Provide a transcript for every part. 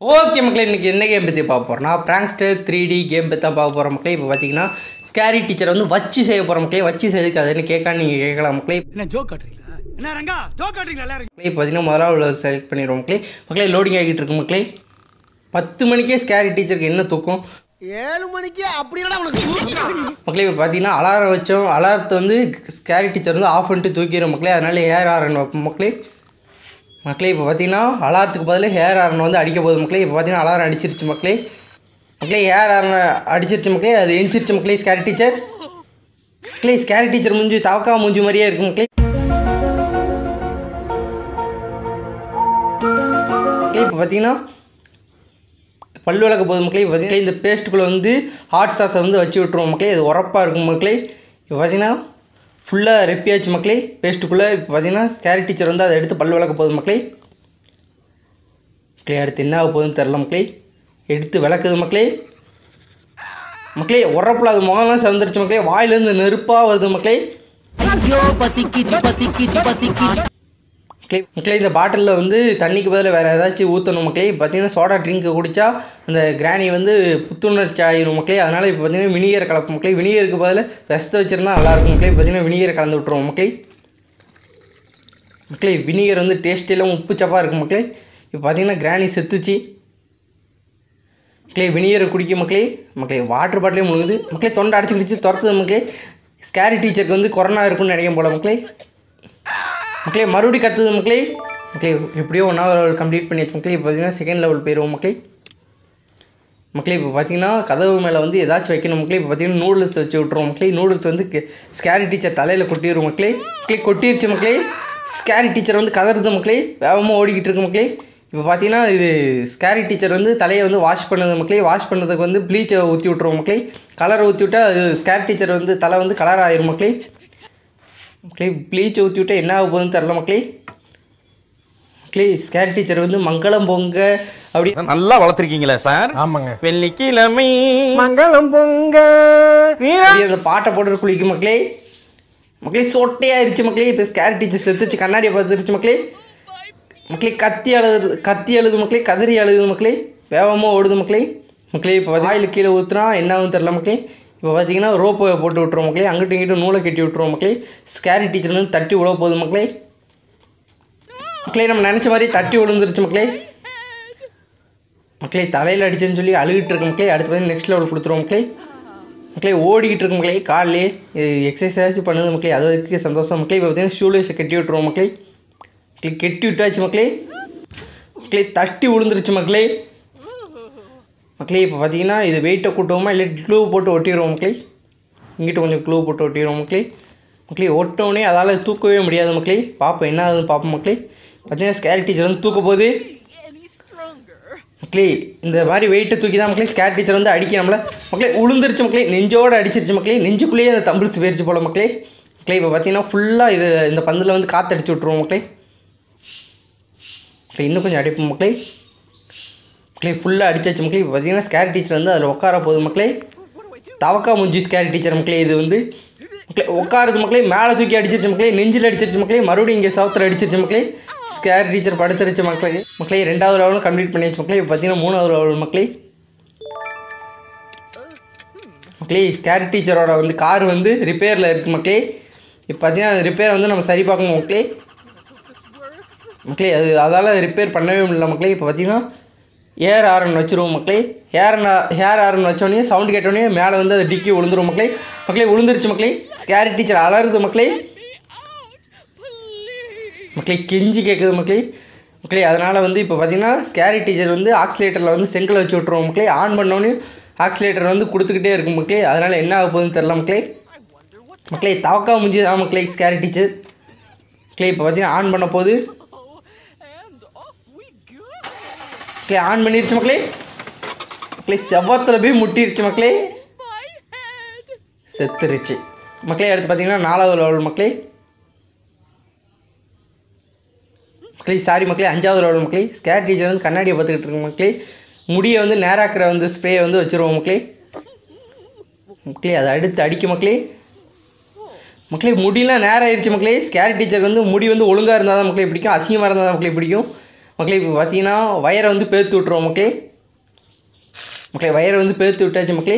okay மக்களே இன்றைக்கி என்ன கேம் பற்றி பார்க்க போகிறோம் நான் ப்ராங்ஸ்டர் த்ரீ டி கேம் பற்றி தான் பார்க்க போகிறோம் மக்களே இப்போ பார்த்தீங்கன்னா ஸ்கேரி டீச்சர் வந்து வச்சு செய்ய போகிற மக்களே வச்சு செய்யுதுக்கு அதுன்னு கேட்க நீங்கள் கேட்கலாம் மக்களே என்ன ஜோக் காட்டுறீங்களா என்ன ரங்கா ஜோக் காட்டுறீங்களா எல்லாரும் மக்களே இப்போ பார்த்தீங்கன்னா முதல்ல உள்ள செலக்ட் பண்ணிடுவோம் மக்களே மக்களே லோடிங் ஆகிட்டு இருக்கு மக்களே பத்து மணிக்கே ஸ்கேரி டீச்சருக்கு என்ன தூக்கம் ஏழு மணிக்கு அப்படி என்னடா உனக்கு மக்களே இப்போ பார்த்தீங்கன்னா அலாரம் வச்சோம் அலாரத்தை வந்து ஸ்கேரி டீச்சர் வந்து ஆஃப் பண்ணிட்டு தூக்கிடும் மக்களே அதனால ஏர் ஆரன் வைப்போம் மக்களே மக்களே இப்போ பார்த்தீங்கன்னா அலாரத்துக்கு பதிலாக ஹேர் ஆரன் வந்து அடிக்க போகுது மக்களே இப்போ பார்த்தீங்கன்னா அலாரம் அடிச்சிருச்சு மக்களே மக்களே ஹேர் ஆரன் அடிச்சிருச்சு மக்களே அது எந்திரிச்சு மக்களே ஸ்கேரி டீச்சர் மக்களே ஸ்கேரி டீச்சர் மூஞ்சி தவக்கா மூஞ்சி மாதிரியே இருக்கு மக்களே மக்களே இப்போ பார்த்தீங்கன்னா பல் விளக்க போகுது மக்களே இப்போ பார்த்தீங்கன்னா இந்த பேஸ்ட்டுக்குள்ளே வந்து ஹாட் சாஸை வந்து வச்சு விட்ருவோம் மக்களே இது உரப்பாக இருக்கும் மக்களே இப்போ பார்த்தீங்கன்னா ஃபுல்லாக ரெப்பியாச்சு மக்களே பேஸ்ட்டுக்குள்ளே இப்போ பார்த்தீங்கன்னா ஸ்கேரி டீச்சர் வந்து அதை எடுத்து பல் விளக்க போகுது மக்களே மக்களே அடுத்து என்ன ஆக போகுதுன்னு தெரில மக்களே எடுத்து விளக்குது மக்களே மக்களே உரப்பில் அது முகம்லாம் செவந்துருச்சு மக்களே வாயிலேருந்து நெருப்பாக வருது மக்களே மக்களே மக்களே இந்த பாட்டிலில் வந்து தண்ணிக்கு பதிலாக வேறு ஏதாச்சும் ஊற்றணும் மக்களே இப்போ பார்த்தீங்கன்னா சோடா ட்ரிங்க் குடித்தா அந்த கிராணி வந்து புத்துணர்ச்சி ஆயிரும் மக்களே அதனால் இப்போ பார்த்தீங்கன்னா வினிகர் கலப்பு மக்களே வினிகருக்கு பதிலாக விஷத்தை வச்சுருந்தா நல்லாயிருக்கும் மக்களே பார்த்தீங்கன்னா வினிகரை கலந்து விட்ருவோம் மக்களே மக்களே வினிகர் வந்து டேஸ்ட் எல்லாம் உப்பு சப்பாக இருக்கும் மக்களே இப்போ பார்த்தீங்கன்னா கிராணி செத்துச்சு மக்களே வினிகரை குடிக்க மக்களே மக்களே வாட்டர் பாட்டிலே முழுகுது மக்களே தொண்டை அடைச்சி குடிச்சு துரத்துது மக்களே ஸ்கேரி டீச்சருக்கு வந்து கொரோனா இருக்குன்னு நினைக்கும் போல மக்களே மக்களே மறுபடியும் கத்துது மக்களே மக்களே எப்படியோ ஒன்றாவது லெவல் கம்ப்ளீட் பண்ணியாச்சு மக்களே இப்போ பார்த்தீங்கன்னா செகண்ட் லெவல் போயிடுவோம் மக்களே மக்களே இப்போ பார்த்தீங்கன்னா கதவு மேலே வந்து ஏதாச்சும் வைக்கணும் மக்களே இப்போ பார்த்தீங்கன்னா நூடுல்ஸ் வச்சு விட்ருவோம் மக்களே நூடுல்ஸ் வந்து ஸ்கேரி டீச்சர் தலையில் கொட்டிடுவோம் மக்களே மக்களே கொட்டிருச்சு மக்களே ஸ்கேரி டீச்சர் வந்து கதறுது மக்களே வேகமாக ஓடிக்கிட்டு இருக்கு மக்களே இப்போ பார்த்தீங்கன்னா இது ஸ்கேரி டீச்சர் வந்து தலையை வந்து வாஷ் பண்ணது மக்களே வாஷ் பண்ணதுக்கு வந்து ப்ளீச்சை ஊற்றி விட்ருவோம் மக்களே கலரை ஊற்றி விட்டால் அது ஸ்கேரி டீச்சர் வந்து தலை வந்து கலர் ஆயிரும் மக்களே மக்களே ப்ளீச் ஊற்றி விட்டால் என்ன ஆக போகுதுன்னு தெரில மக்களே மக்களே ஸ்கேரி டீச்சர் வந்து மங்களம் பொங்க அப்படி நல்லா வளர்த்துருக்கீங்களா சார் ஆமாங்க வெள்ளிக்கிழமை மங்களம் பொங்க அப்படியே அந்த பாட்டை போட்டு குளிக்கும் மக்களே மக்களே சொட்டையாயிருச்சு மக்களே இப்போ ஸ்கேர் டீச்சர் செத்துச்சு கண்ணாடியை பார்த்துருச்சு மக்களே மக்களே கத்தி அழுது கத்தி அழுது மக்களே கதறி அழுது மக்களே வேகமாக ஓடுது மக்களே மக்களே இப்போ வாயில் கீழே ஊற்றுனா என்ன ஆகும் தெரில மக்களே இப்போ பார்த்தீங்கன்னா ரோப்பை போட்டு விட்ருவோம் மக்களே அங்கிட்டும் இங்கிட்டும் நூலை கட்டி விட்ருவோம் மக்களே ஸ்கேரி டீச்சர் வந்து தட்டி விழ போகுது மக்களே மக்களே நம்ம நினச்ச மாதிரி தட்டி விழுந்துருச்சு மக்களே மக்களே தலையில் அடிச்சேன்னு சொல்லி அழுகிட்டு இருக்கு மக்களே அடுத்து வந்து நெக்ஸ்ட் லெவல் கொடுத்துருவோம் மக்களே மக்களே ஓடிக்கிட்டு இருக்கு மக்களே காலையே எக்ஸசைஸ் பண்ணுது மக்களே அது வரைக்கும் சந்தோஷம் மக்களே இப்போ பார்த்தீங்கன்னா ஷூலேஸை கட்டி விட்டுருவோம் மக்களே மக்களே கெட்டி விட்டாச்சு மக்களே மக்களே தட்டி விழுந்துருச்சு மக்களே மக்களே இப்போ பார்த்தீங்கன்னா இது வெயிட்டை கூட்டுவோமா இல்லை க்ளூ போட்டு ஒட்டிடுவோம் மக்களே இங்கிட்ட கொஞ்சம் க்ளூ போட்டு ஒட்டிடுவோம் மக்களே மக்களே ஒட்டவுடனே அதால் தூக்கவே முடியாது மக்களே பார்ப்போம் என்ன ஆகுதுன்னு பார்ப்போம் மக்களே பார்த்தீங்கன்னா ஸ்கேர் டீச்சர் வந்து தூக்க போகுது மக்களே இந்த மாதிரி வெயிட்டை தூக்கி தான் மக்களே ஸ்கேர் டீச்சர் வந்து அடிக்க நம்மள மக்களே உளுந்துருச்சு மக்களே நெஞ்சோடு அடிச்சிருச்சு மக்களே நெஞ்சுக்குள்ளேயே அந்த தம்பிள்ஸ் போயிருச்சு போல மக்களே மக்களே இப்போ பார்த்தீங்கன்னா ஃபுல்லாக இது இந்த பந்தில் வந்து காற்று அடிச்சு விட்ருவோம் மக்களே மக்களே இன்னும் கொஞ்சம் அடிப்போம் மக்களே மக்களே ஃபுல்லாக அடிச்சாச்சு மக்களே இப்போ பார்த்தீங்கன்னா ஸ்கேர் டீச்சர் வந்து அதில் உட்கார போகுது மக்களே தவக்கா முஞ்சி ஸ்கேர் டீச்சர் மக்களே இது வந்து மக்களே உட்காருது மக்களே மேலே தூக்கி அடிச்சிருச்சு மக்களே நெஞ்சில் அடிச்சிருச்சு மக்களே மறுபடியும் இங்கே சவுத்தில் அடிச்சிருச்சு மக்களே ஸ்கேர் டீச்சர் படுத்துருச்சு மக்களே மக்களே ரெண்டாவது லெவலும் கம்ப்ளீட் பண்ணியாச்சு மக்களே இப்போ பார்த்தீங்கன்னா மூணாவது லெவல் மக்களே மக்களே ஸ்கேர் டீச்சரோட வந்து கார் வந்து ரிப்பேரில் இருக்குது மக்களே இப்போ பார்த்தீங்கன்னா அந்த ரிப்பேரை வந்து நம்ம சரி பார்க்கணும் மக்களே மக்களே அது அதால் ரிப்பேர் பண்ணவே முடியல மக்களே இப்போ பார்த்தீங்கன்னா ஏர் ஆரன் வச்சுருவோம் மக்களே ஹேர் ஹேர் ஆரன் வச்சோடனே சவுண்ட் கேட்டோடனே மேலே வந்து அது டிக்கி விழுந்துரும் மக்களே மக்களே விழுந்துருச்சு மக்களே ஸ்கேரி டீச்சர் அலறுது மக்களே மக்களே கெஞ்சி கேட்குது மக்களே மக்களே அதனால் வந்து இப்போ பார்த்தீங்கன்னா ஸ்கேரி டீச்சர் வந்து ஆக்சிலேட்டரில் வந்து செங்கல் வச்சு விட்ருவோம் மக்களே ஆன் பண்ணோன்னே ஆக்சிலேட்டர் வந்து கொடுத்துக்கிட்டே இருக்கும் மக்களே அதனால் என்ன ஆக போகுதுன்னு தெரில மக்களே மக்களே தவக்கா முடிஞ்சு தான் மக்களே ஸ்கேரி டீச்சர் மக்களே இப்போ பார்த்தீங்கன்னா ஆன் பண்ண போது மக்களே ஆன் பண்ணிருச்சு மக்களே மக்களே செவ்வத்தில் போய் முட்டிருச்சு மக்களே செத்துருச்சு மக்களே அடுத்து பார்த்தீங்கன்னா நாலாவது லெவல் மக்களே மக்களே சாரி மக்களே அஞ்சாவது லெவல் மக்களே ஸ்கேர் டீச்சர் வந்து கண்ணாடியை பார்த்துக்கிட்டு இருக்கு மக்களே முடியை வந்து நேராக்கிற வந்து ஸ்ப்ரே வந்து வச்சுருவோம் மக்களே மக்களே அதை அடுத்து அடிக்க மக்களே மக்களே முடியெல்லாம் நேரம் ஆயிடுச்சு மக்களே ஸ்கேர் டீச்சருக்கு வந்து முடி வந்து ஒழுங்காக இருந்தால் தான் மக்களே பிடிக்கும் அசிங்கமாக இருந்தால் தான் மக்களே பிடிக்கும் மக்களே இப்போ பார்த்தீங்கன்னா வயரை வந்து பேர்த்து விட்ருவோம் மக்களே மக்களே வயரை வந்து பேர்த்து விட்டாச்சு மக்களே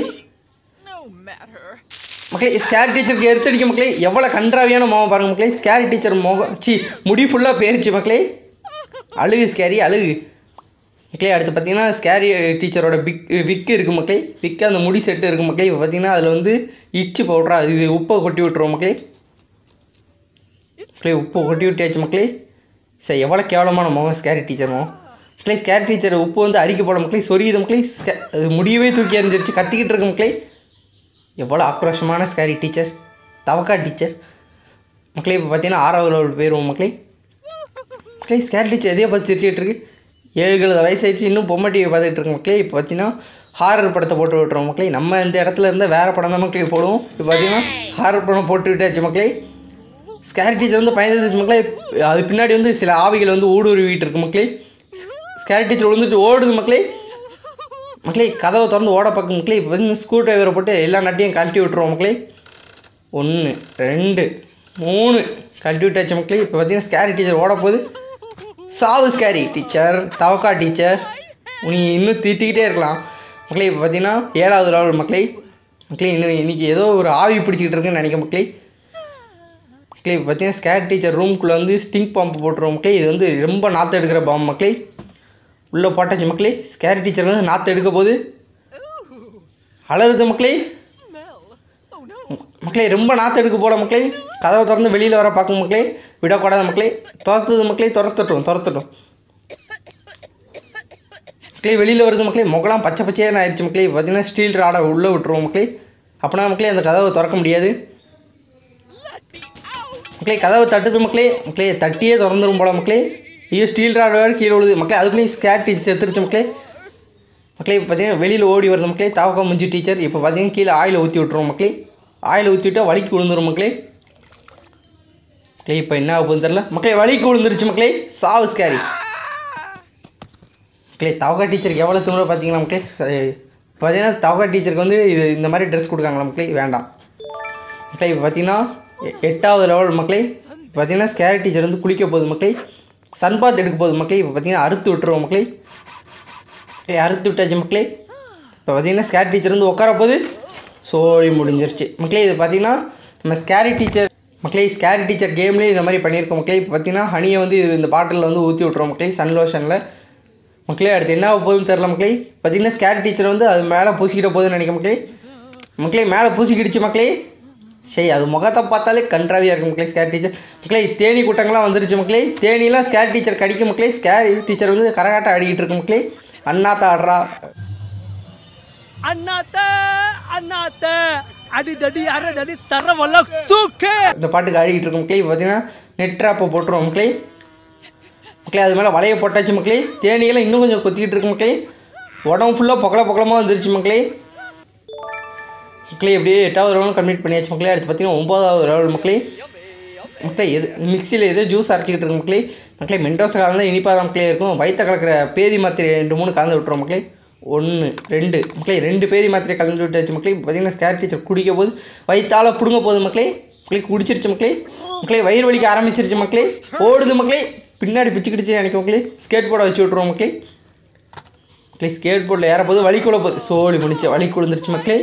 மக்களே ஸ்கேர் டீச்சருக்கு எடுத்தடிக்க மக்களே எவ்வளோ கன்றாவியான முகம் பாருங்க மக்களே ஸ்கேர் டீச்சர் முகம் சி முடி ஃபுல்லாக போயிருச்சு மக்களே அழுகு ஸ்கேரி அழுகு மக்களே அடுத்து பார்த்தீங்கன்னா ஸ்கேரி டீச்சரோட பிக் விக்கு இருக்குது மக்களே விக்கு அந்த முடி செட்டு இருக்குது மக்களே இப்போ பார்த்தீங்கன்னா அதில் வந்து இச்சு பவுட்ரா இது உப்பை கொட்டி விட்ருவோம் மக்களே மக்களே உப்பு கொட்டி விட்டாச்சு மக்களே சரி எவ்வளோ கேவலமான முகம் ஸ்கேரி டீச்சர் முகம் மக்களே ஸ்கேரி டீச்சர் உப்பு வந்து அரிக்க போட மக்களே சொரியுது மக்களே ஸ்கே- அது முடியவே தூக்கி எறிஞ்சிருச்சு கத்திக்கிட்டு இருக்கு மக்களே எவ்வளோ ஆக்ரோஷமான ஸ்கேரி டீச்சர் தவக்கா டீச்சர் மக்களே இப்போ பார்த்தீங்கன்னா ஆறாவது லெவல் போயிடுவோம் மக்களே மக்களே ஸ்கேர் டீச்சர் எதையோ பார்த்து சிரிச்சிட்டு இருக்கு ஏழு வயசாயிடுச்சு இன்னும் பொம்மை டிவி பார்த்துட்டு இருக்கு மக்களே இப்போ பார்த்தீங்கன்னா ஹாரர் படத்தை போட்டு விட்டுறோம் மக்களே நம்ம இந்த இடத்துல இருந்தால் வேறு படம் தான் மக்களே போடுவோம் இப்போ பார்த்தீங்கன்னா ஹாரர் படம் போட்டு விட்டாச்சு மக்களே ஸ்கேர் டீச்சர் வந்து பயந்துருச்சு மக்களே அது பின்னாடி வந்து சில ஆவிகள் வந்து ஊடுருவிட்டு இருக்கு மக்களே ஸ்கேர் டீச்சர் விழுந்துட்டு ஓடுது மக்களே மக்களே கதவை திறந்து ஓட பார்க்க மக்களே இப்போ வந்து ஸ்க்ரூ டிரைவரை போட்டு எல்லா நட்டையும் கழட்டி விட்டுருவோம் மக்களே ஒன்று ரெண்டு மூணு கழட்டி விட்டாச்சு மக்களே இப்போ பார்த்தீங்கன்னா ஸ்கேரி டீச்சர் ஓட போகுது சாவு ஸ்கேரி டீச்சர் தவக்கா டீச்சர் நீ இன்னும் திட்டிக்கிட்டே இருக்கலாம் மக்களே இப்போ பார்த்தீங்கன்னா ஏழாவது லெவல் மக்களே மக்களே இன்னும் இன்னைக்கு ஏதோ ஒரு ஆவி பிடிச்சிக்கிட்டு இருக்குன்னு நினைக்க மக்களே மக்களே இப்போ பார்த்தீங்கன்னா ஸ்கேர் டீச்சர் ரூம்குள்ளே வந்து ஸ்டிங் பம்ப் போட்டுருவோம் மக்களே இது வந்து ரொம்ப நாற்று எடுக்கிற பாம்பு மக்களே உள்ளே போட்டாச்சு மக்களே ஸ்கேர் டீச்சர் வந்து நாற்று எடுக்க போகுது அலறுது மக்களே மக்களே ரொம்ப நாற்று எடுக்க போல மக்களே கதவை திறந்து வெளியில் வர பார்க்கும் மக்களே விடக்கூடாத மக்களே துரத்துது மக்களே துரத்தட்டும் துரத்தட்டும் மக்களே வெளியில் வருது மக்களே முகலாம் பச்சை பச்சையாக ஆயிடுச்சு மக்களே இப்போ பார்த்தீங்கன்னா ஸ்டீல் ராடை உள்ளே விட்டுருவோம் மக்களே அப்போனா மக்களே அந்த கதவை திறக்க முடியாது மக்களே கதவை தட்டுது மக்களே மக்களே தட்டியே திறந்துரும் போல மக்களே ஐயோ ஸ்டீல் ராட் வேறு கீழே விழுது மக்களே அதுக்குள்ளேயும் ஸ்கேர் டீச்சர் செத்துருச்சு மக்களே மக்களே இப்போ பார்த்தீங்கன்னா வெளியில் ஓடி வருது மக்களே தாவக்கா முஞ்சி டீச்சர் இப்போ பார்த்தீங்கன்னா கீழே ஆயில் ஊற்றி விட்ருவோம் மக்களே ஆயில் ஊற்றி விட்டால் வலிக்கு விழுந்துரும் மக்களே மக்களே இப்போ என்ன ஆகுதுன்னு தெரில மக்களே வலிக்கு விழுந்துருச்சு மக்களே சாவு ஸ்கேரி மக்களே தவக்கா டீச்சருக்கு எவ்வளோ திமுறை பார்த்தீங்களா மக்களே அஹ் பார்த்தீங்கன்னா தவக்கா டீச்சருக்கு வந்து இது இந்த மாதிரி ட்ரெஸ் கொடுக்காங்களா மக்களே வேண்டாம் மக்களே இப்போ பார்த்தீங்கன்னா எ- எட்டாவது லெவல் மக்களே இப்போ பார்த்தீங்கன்னா ஸ்கேர் டீச்சர் வந்து குளிக்க போகுது மக்களே சன் பாத் எடுக்க போகுது மக்களே இப்போ பார்த்தீங்கன்னா அறுத்து விட்டுருவோம் மக்களே ஏய் அறுத்து விட்டாச்சு மக்களே இப்போ பார்த்தீங்கன்னா ஸ்கேர் டீச்சர் வந்து உட்கார போகுது சோழி முடிஞ்சிருச்சு மக்களே இது பார்த்தீங்கன்னா நம்ம ஸ்கேரி டீச்சர் மக்களே ஸ்கேரி டீச்சர் கேம்லேயே இந்த மாதிரி பண்ணியிருக்கோம் மக்களே இப்போ பார்த்தீங்கன்னா ஹனியை வந்து இது இந்த பாட்டிலில் வந்து ஊற்றி விட்ருவோம் மக்களே சன் லோஷனில் மக்களே அடுத்து என்ன ஆக போகுதுன்னு தெரில மக்களே பார்த்தீங்கன்னா ஸ்கேர் டீச்சர் வந்து அது மேலே பூசிக்கிட்ட போகுதுன்னு நினைக்க மக்களே மக்களே மேலே பூசிக்கிடுச்சு மக்களே சரி அது முகத்தை பார்த்தாலே கன்றாவியாக இருக்கும் மக்களே ஸ்கேர் டீச்சர் மக்களே தேனி கூட்டங்கள்லாம் வந்துருச்சு மக்களே தேனிலாம் ஸ்கேர் டீச்சர் கடிக்கும் மக்களே ஸ்கேர் டீச்சர் வந்து கரகாட்டம் ஆடிக்கிட்டு இருக்கு மக்களே அண்ணாத்த ஆடுறா அண்ணாத்த அண்ணாத்த அடிதடி அரதடி சரவல்ல தூக்கு இந்த பாட்டுக்கு ஆடிக்கிட்டு இருக்கு மக்களே இப்போ பார்த்தீங்கன்னா நெட் ட்ராப்பை போட்டுருவோம் மக்களே மக்களே அது மேலே வலையை போட்டாச்சு மக்களே தேனியெல்லாம் இன்னும் கொஞ்சம் கொத்திக்கிட்டு இருக்கு மக்களே உடம்பு ஃபுல்லாக பொக்கல பொக்கலமாக வந்துருச்சு மக்களே மக்களே எப்படியே எட்டாவது ரவுண்ட் கம்ப்ளீட் பண்ணியாச்சு மக்களே அடுத்து பார்த்தீங்கன்னா ஒம்பதாவது ரவுண்ட் மக்களே மக்களே எது மிக்சியில் ஏதோ ஜூஸ் அரைச்சிக்கிட்டு இருக்கு மக்களே மக்களே மெண்டோஸ் கலந்து இனிப்பாக தான் மக்களே இருக்கும் வயிற்ற கலக்கிற பேதி மாத்திரை ரெண்டு மூணு கலந்து விட்டுருவோம் மக்களே ஒன்று ரெண்டு மக்களே ரெண்டு பேதி மாத்திரை கலந்து விட்டாச்சு மக்களே இப்போ பார்த்தீங்கன்னா ஸ்கேர் டீச்சர் குடிக்க போது வயிற்றால பிடுங்க போகுது மக்களே மக்களே குடிச்சிருச்சு மக்களே மக்களே வயிறு வலிக்க ஆரம்பிச்சிருச்சு மக்களே ஓடுது மக்களே பின்னாடி பிச்சுக்கிடுச்சு நினைக்க மக்களே ஸ்கேட் போர்டை வச்சு விட்ருவோம் மக்களே மக்களே ஸ்கேட் போர்டில் ஏற போது வலி கூட போகுது சோழி முடிச்சு வலி விழுந்துருச்சு மக்களே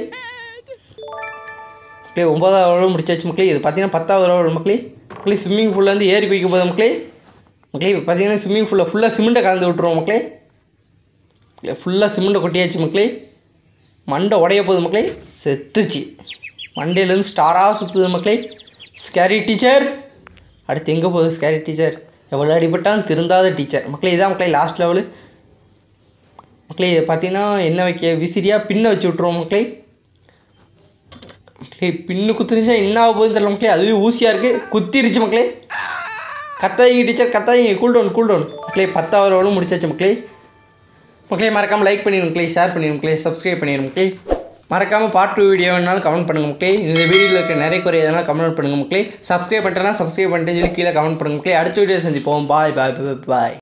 மக்களே ஒன்பதாவது லெவல் முடிச்சாச்சு மக்களே இது பார்த்தீங்கன்னா பத்தாவது லெவல் மக்களே மக்களே ஸ்விம்மிங் பூலில் வந்து ஏறி குதிக்க போகுது மக்களே மக்களே இப்போ பார்த்தீங்கன்னா ஸ்விம்மிங் பூலில் ஃபுல்லாக சிமெண்ட்டை கலந்து விட்ருவோம் மக்களே மக்களே ஃபுல்லாக சிமெண்ட்டை கொட்டியாச்சு மக்களே மண்டை உடைய போகுது மக்களே செத்துச்சு மண்டையிலேருந்து ஸ்டாராக சுற்றுது மக்களே ஸ்கேரி டீச்சர் அடுத்து எங்கே போகுது ஸ்கேரி டீச்சர் எவ்வளோ அடிபட்டாலும் திருந்தாத டீச்சர் மக்களே இதான் மக்களே லாஸ்ட் லெவலு மக்களே இது பார்த்தீங்கன்னா என்ன வைக்க விசிறியாக பின்ன வச்சு விட்ருவோம் மக்களே மக்களே பின்னு குத்துருச்சா என்ன ஆக போகுதுன்னு தெரியல மக்களே அதுவே ஊசியாக இருக்குது குத்திருச்சு மக்களே கத்தாதீங்க டீச்சர் கத்தாதீங்க கூல் டவுன் கூல் டவுன் மக்களே பத்தாவது லெவலும் முடிச்சாச்சு மக்களே மக்களே மறக்காமல் லைக் பண்ணிடுங்க மக்களே ஷேர் பண்ணிடுங்க மக்களே சப்ஸ்கிரைப் பண்ணிடுங்க மக்களே மறக்காமல் பார்ட் டூ வீடியோ வேணாலும் கமெண்ட் பண்ணுங்க மக்களே இந்த வீடியோவில் இருக்க நிறைய குறை எதனாலும் கமெண்ட் பண்ணுங்க மக்களே சப்ஸ்கிரைப் பண்ணிட்டேன்னா சப்ஸ்கிரைப் பண்ணிட்டு சொல்லி கீழே கமெண்ட் பண்ணுங்க மக்களே அடுத்த வீடியோ செஞ்சுப்போம் பாய் பாய் பாய்